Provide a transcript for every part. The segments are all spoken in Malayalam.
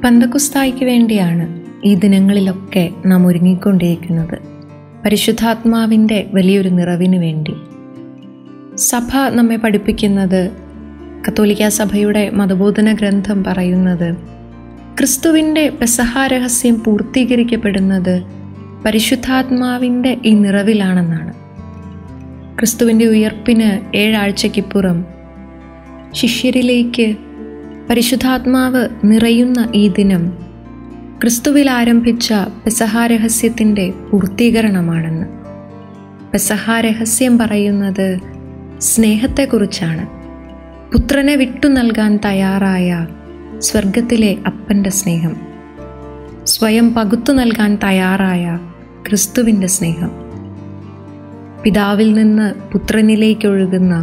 പന്തക്കുസ്തായ്ക്ക് വേണ്ടിയാണ് ഈ ദിനങ്ങളിലൊക്കെ നാം ഒരുങ്ങിക്കൊണ്ടിരിക്കുന്നത് പരിശുദ്ധാത്മാവിൻ്റെ വലിയൊരു നിറവിന് വേണ്ടി സഭ നമ്മെ പഠിപ്പിക്കുന്നത് കത്തോലിക്ക സഭയുടെ മതബോധന ഗ്രന്ഥം പറയുന്നത് ക്രിസ്തുവിൻ്റെ പെസഹാരഹസ്യം പൂർത്തീകരിക്കപ്പെടുന്നത് പരിശുദ്ധാത്മാവിൻ്റെ ഈ നിറവിലാണെന്നാണ് ക്രിസ്തുവിൻ്റെ ഉയർപ്പിന് ഏഴാഴ്ചയ്ക്കിപ്പുറം ശിഷ്യരിലേക്ക് പരിശുദ്ധാത്മാവ് നിറയുന്ന ഈ ദിനം ക്രിസ്തുവിൽ ആരംഭിച്ച പെസഹാരഹസ്യത്തിൻ്റെ പൂർത്തീകരണമാണെന്ന് പെസഹാരഹസ്യം പറയുന്നത് സ്നേഹത്തെക്കുറിച്ചാണ് പുത്രനെ വിട്ടു നൽകാൻ തയ്യാറായ സ്വർഗത്തിലെ അപ്പൻ്റെ സ്നേഹം സ്വയം പകുത്തു നൽകാൻ തയ്യാറായ ക്രിസ്തുവിൻ്റെ സ്നേഹം പിതാവിൽ നിന്ന് പുത്രനിലേക്കൊഴുകുന്ന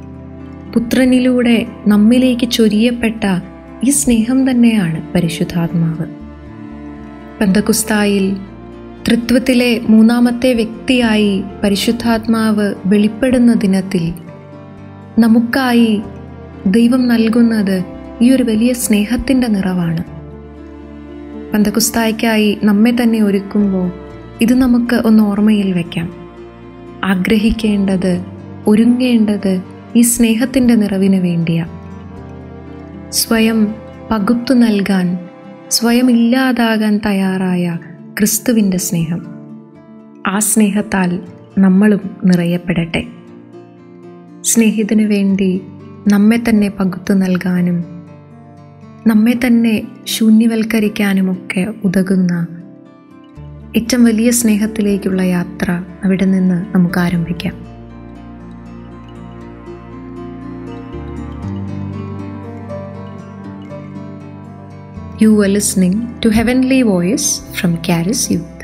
പുത്രനിലൂടെ നമ്മിലേക്ക് ചൊരിയപ്പെട്ട ഈ സ്നേഹം തന്നെയാണ് പരിശുദ്ധാത്മാവ് പന്തകുസ്തായിൽ തൃത്വത്തിലെ മൂന്നാമത്തെ വ്യക്തിയായി പരിശുദ്ധാത്മാവ് വെളിപ്പെടുന്ന ദിനത്തിൽ നമുക്കായി ദൈവം നൽകുന്നത് ഈ ഒരു വലിയ സ്നേഹത്തിൻ്റെ നിറവാണ് പന്തകുസ്തായ്ക്കായി നമ്മെ തന്നെ ഒരുക്കുമ്പോൾ ഇത് നമുക്ക് ഒന്ന് ഓർമ്മയിൽ വയ്ക്കാം ആഗ്രഹിക്കേണ്ടത് ഒരുങ്ങേണ്ടത് ഈ സ്നേഹത്തിൻ്റെ നിറവിന് വേണ്ടിയാണ് സ്വയം പകുത്തു നൽകാൻ സ്വയം ഇല്ലാതാകാൻ തയ്യാറായ ക്രിസ്തുവിൻ്റെ സ്നേഹം ആ സ്നേഹത്താൽ നമ്മളും നിറയപ്പെടട്ടെ സ്നേഹിതനു വേണ്ടി നമ്മെ തന്നെ പകുത്തു നൽകാനും നമ്മെ തന്നെ ശൂന്യവൽക്കരിക്കാനുമൊക്കെ ഉതകുന്ന ഏറ്റവും വലിയ സ്നേഹത്തിലേക്കുള്ള യാത്ര അവിടെ നിന്ന് നമുക്ക് ആരംഭിക്കാം You are listening to Heavenly Voice from Caris You.